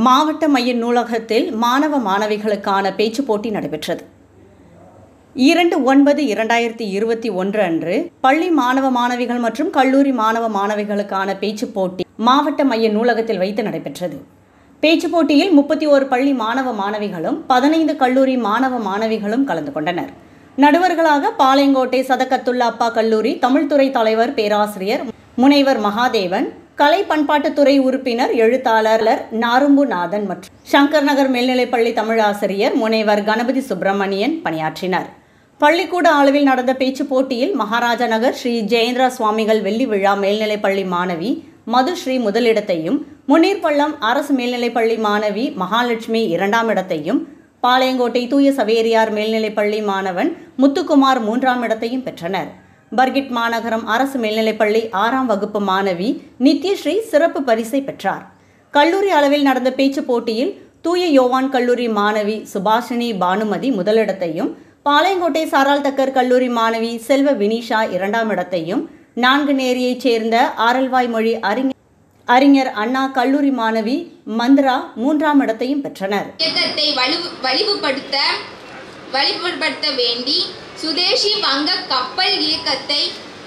மாவட்ட மைய நூலகத்தில் மாணவ மாணவிகளுக்கான பேச்சுப் போட்டி நடைபெற்றது இரண்டு ஒன்பது இரண்டாயிரத்தி இருபத்தி ஒன்று அன்று பள்ளி மாணவ மாணவிகள் மற்றும் கல்லூரி மாணவ மாணவிகளுக்கான பேச்சுப் போட்டி மாவட்ட மைய நூலகத்தில் வைத்து நடைபெற்றது பேச்சுப் போட்டியில் முப்பத்தி ஓரு பள்ளி மாணவ மாணவிகளும் பதினைந்து கல்லூரி மாணவ மாணவிகளும் கலந்து கொண்டனர் நடுவர்களாக பாளையங்கோட்டை சதகத்துல்லா அப்பா கல்லூரி தமிழ்துறை தலைவர் பேராசிரியர் முனைவர் மகாதேவன் கலை பண்பாட்டுத்துறை உறுப்பினர் எழுத்தாளர் நாரும்புநாதன் மற்றும் சங்கர் நகர் மேல்நிலைப்பள்ளி தமிழாசிரியர் முனைவர் கணபதி சுப்பிரமணியன் பணியாற்றினர் பள்ளிக்கூட அளவில் நடந்த பேச்சுப் போட்டியில் மகாராஜா நகர் ஸ்ரீ ஜெயேந்திரா சுவாமிகள் வெள்ளி விழா மேல்நிலைப்பள்ளி மாணவி மதுஸ்ரீ முதலிடத்தையும் முன்னீர்பள்ளம் அரசு மேல்நிலைப்பள்ளி மாணவி மகாலட்சுமி இரண்டாம் இடத்தையும் பாளையங்கோட்டை தூய சவேரியார் மேல்நிலைப்பள்ளி மாணவன் முத்துக்குமார் மூன்றாம் இடத்தையும் பெற்றனர் பர்கிட் மாநகரம் அரசு மேல்நிலைப்பள்ளி ஆறாம் வகுப்பு மாணவி நித்யஸ்ரீ சிறப்பு பரிசை பெற்றார் கல்லூரி அளவில் நடந்த பேச்சுப் போட்டியில் தூய யோவான் கல்லூரி மாணவி சுபாஷினி பானுமதி முதலிடத்தையும் பாளையங்கோட்டை சாரால் தக்கர் கல்லூரி மாணவி செல்வ வினிஷா இரண்டாம் இடத்தையும் நான்கு நேரியைச் சேர்ந்த ஆரல்வாய் மொழி அறிஞர் அறிஞர் அண்ணா கல்லூரி மாணவி மந்த்ரா மூன்றாம் இடத்தையும் பெற்றனர் இயக்கத்தை வலு வலிவுபடுத்த வலிவுபடுத்த வேண்டி சுதேசி வங்க கப்பல் இயக்கத்தை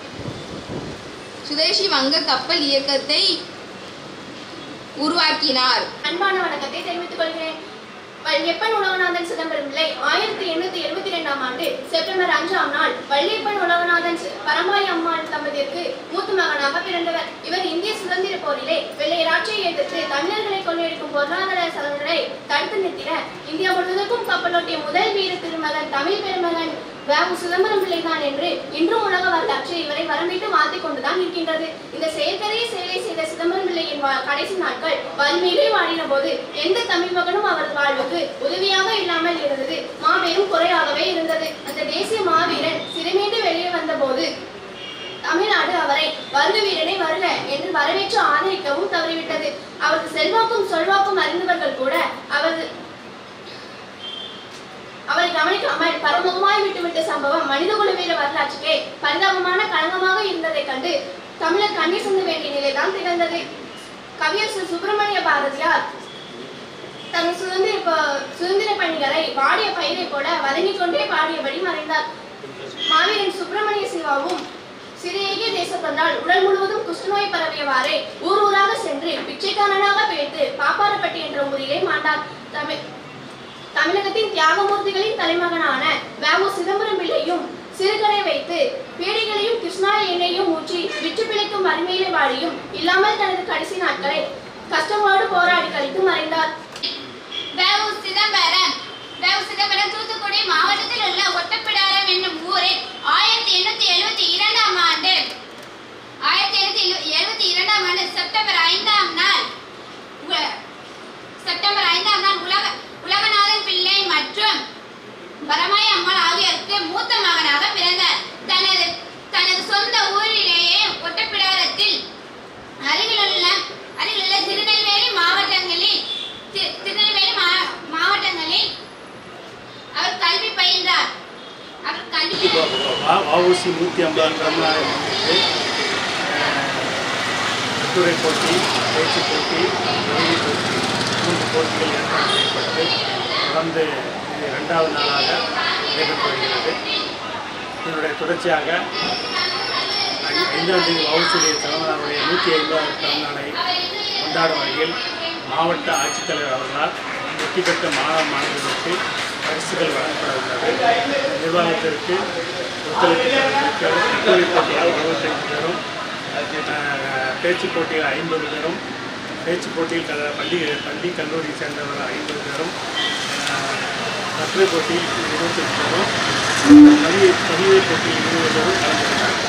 சுதேசி வங்க கப்பல் இயக்கத்தை உருவாக்கினார் அன்பான வணக்கத்தை தெரிவித்துக் கொள்கிறேன் வள்ளியப்பன் உலகநாதன் சிதம்பரம் பிள்ளை ஆயிரத்தி எண்ணூத்தி எழுபத்தி இரண்டாம் ஆண்டு செப்டம்பர் அஞ்சாம் நாள் வள்ளியப்பன் உலகநாதன் சி- பரமாய் அம்மாள் தம்பதியருக்கு மூத்த மகனாக பிறந்தவர் இவர் இந்திய சுதந்திர போரிலே வெள்ளையராட்சியை எதிர்த்து தமிழர்களை கொள்ளையடிக்கும் பொருளாதார சலங்களை தடுத்து நிறுத்தின இந்தியா முழுவதற்கும் கப்பலோட்டிய முதல் வீர திருமகன் தமிழ் பெருமகன் வேவு சிதம்பரம் பிள்ளைதான் என்று இன்றும் உலக வரலாற்று இவரை வரம்பிட்டு மாற்றிக் கொண்டுதான் இருக்கின்றது இந்த செயற்கரிய செயலை செய்த சிதம்பரம் பிள்ளையின் வா- கடைசி நாட்கள் வலிமையிலே வாடின போது எந்த தமிழ் மகனும் அவரது வாழ்வுக்கு உதவியாக இல்லாமல் இருந்தது மாபெரும் குறையாகவே இருந்தது அந்த தேசிய மாவீரன் சிறைமீண்டு வெளியே வந்தபோது தமிழ்நாடு அவரை வருக வீரனை வருக என்று வரவேற்று ஆதரிக்கவும் தவறிவிட்டது அவரது செல்வாக்கும் சொல்வாக்கும் அறிந்தவர்கள் கூட அவரது அவரை கவனிக்காமல் பரமுகமாய் விட்டுவிட்ட சம்பவம் மனிதகுல வீர வரலாற்றுக்கே பரிதாபமான களங்கமாக இருந்ததைக் கண்டு தமிழர் கண்ணீர் சிந்த வேண்டிய நிலைதான் திகழ்ந்தது கவியரசு சுப்பிரமணிய பாரதியார் தன் சுதந்திர ப- சுதந்திர பணிகளை வாடிய பயிரை போல வதங்கிக் கொண்டே பாடியபடி மறைந்தார் மாவீரன் சுப்பிரமணிய சிவாவும் சிறிய தேசத்தந்தால் உடல் முழுவதும் குஷ்டநோய் பரவியவாறே ஊர் ஊராக சென்று பிச்சைக்காரனாக பிழைத்து பாப்பாரப்பட்டி என்ற ஊரிலே மாண்டார் தமிழ் தமிழகத்தின் தியாகமூர்த்திகளின் தலைமகனான வேமு சிதம்பரம் பிள்ளையும் சிறுகடை வைத்து பீடைகளையும் கிருஷ்ணா எண்ணெயும் ஊற்றி விற்று பிழைக்கும் வறுமையிலே வாழியும் இல்லாமல் தனது கடைசி நாட்களை கஷ்டங்களோடு போராடி கழித்து மறைந்தார் வேவு சிதம்பரம் வேவு சிதம்பரம் தூத்துக்குடி மாவட்டத்தில் உள்ள ஒட்டப்பிடாரம் என்னும் ஊரில் ஆயிரத்தி எண்ணூத்தி எழுபத்தி இரண்டாம் ஆண்டு ஆயிரத்தி எண்ணூத்தி எழுபத்தி இரண்டாம் ஆண்டு செப்டம்பர் ஐந்தாம் நாள் உ- செப்டம்பர் ஐந்தாம் நாள் உலக உலகநாதன் பிள்ளை மற்றும் பரமாய் அம்மாள் ஆகியோருக்கு மூத்த மகனாக பிறந்தார் தனது தனது சொந்த ஊரிலேயே ஒட்டப்பிடாரத்தில் அருகிலுள்ள அருகிலுள்ள திருநெல்வேலி மாவட்டங்களில் தி- திருநெல்வேலி மா- மாவட்டங்களில் அவர் கல்வி பயின்றார் அவர் கல்வி வஉசி நூற்றி ஐம்பது கருணாநிதி கட்டுரை போட்டி பேச்சு போட்டி எழுதி போட்டி மூன்று போட்டிகள் ஏற்பாடு செய்யப்பட்டு தொடர்ந்து இது இரண்டாவது நாளாக நடைபெற்று வருகிறது இதனுடைய தொடர்ச்சியாக ஐ- ஐந்தாம் தேதி வவுசியுடைய தலைவராவுடைய நூற்றி ஐம்பதாவது பிறந்தநாளை கொண்டாடும் வகையில் மாவட்ட ஆட்சித்தலைவர் அவர்களால் வெற்றி பெற்ற மாணவ மாணவர்களுக்கு பரிசுகள் வழங்கப்பட உள்ளது நிர்வாகத்திற்கு ஒத்துழைப்பு தருவதற்கு கட்டுரை போட்டிகள் இருபத்தஞ்சு பேரும் அஹ், பேச்சு போட்டிகள் ஐம்பது பேரும் பேச்சு போட்டியில் கல பள்ளி பள்ளி கல்லூரி சேர்ந்தவர்கள் ஐம்பது பேரும் அஹ், கட்டுரை போட்டியில் இருபத்தஞ்சு பேரும் கவிதை கவிதை போட்டியில் இருபது பேரும் கலந்து கொண்டார்கள்